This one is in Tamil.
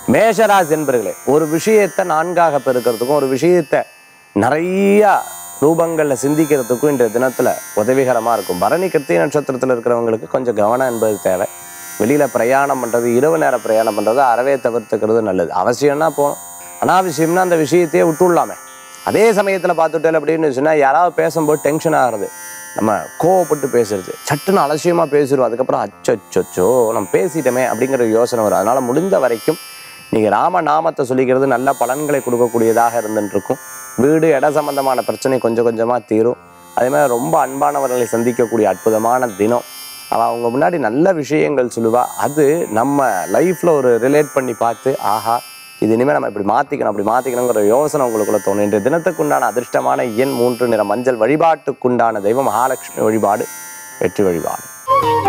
மேஷராசி என்பர்களே ஒரு விஷயத்தை நான்காக பெருக்கிறதுக்கும் ஒரு விஷயத்தை நிறைய ரூபங்கள்ல சிந்திக்கிறதுக்கும் இன்றைய தினத்துல உதவிகரமா இருக்கும் பரணி கிருத்திய நட்சத்திரத்துல இருக்கிறவங்களுக்கு கொஞ்சம் கவனம் என்பது தேவை வெளியில பிரயாணம் பண்றது இரவு நேர பிரயாணம் பண்றது அறவே தவிர்த்துக்கிறது நல்லது அவசியம்னா போகணும் அனாவசியம்னா அந்த விஷயத்தையே விட்டுடலாமே அதே சமயத்துல பார்த்துட்டேன் அப்படின்னு சொன்னா யாராவது பேசும்போது டென்ஷன் ஆகிறது நம்ம கோவப்பட்டு பேசுறது சட்டுன்னு அலட்சியமா பேசிடுவோம் அதுக்கப்புறம் அச்சோ நம்ம பேசிட்டோமே அப்படிங்கிற யோசனை வரும் அதனால முடிந்த வரைக்கும் நீங்க ராம நாமத்தை சொல்லிக்கிறது நல்ல பலன்களை கொடுக்கக்கூடியதாக இருந்துட்டு இருக்கும் வீடு இட சம்பந்தமான பிரச்சனை கொஞ்சம் கொஞ்சமா தீரும் அதே மாதிரி ரொம்ப அன்பானவர்களை சந்திக்கக்கூடிய அற்புதமான தினம் அவ அவங்க முன்னாடி நல்ல விஷயங்கள் சொல்லுவா அது நம்ம லைஃப்ல ஒரு ரிலேட் பண்ணி பார்த்து ஆஹா இது இனிமேல் நம்ம இப்படி மாற்றிக்கணும் அப்படி மாற்றிக்கணுங்கிற யோசனை உங்களுக்குள்ள தோணும் இன்றைய தினத்துக்குண்டான அதிர்ஷ்டமான எண் மூன்று நிற மஞ்சள் வழிபாட்டுக்குண்டான தெய்வம் மகாலட்சுமி வழிபாடு வெற்றி வழிபாடு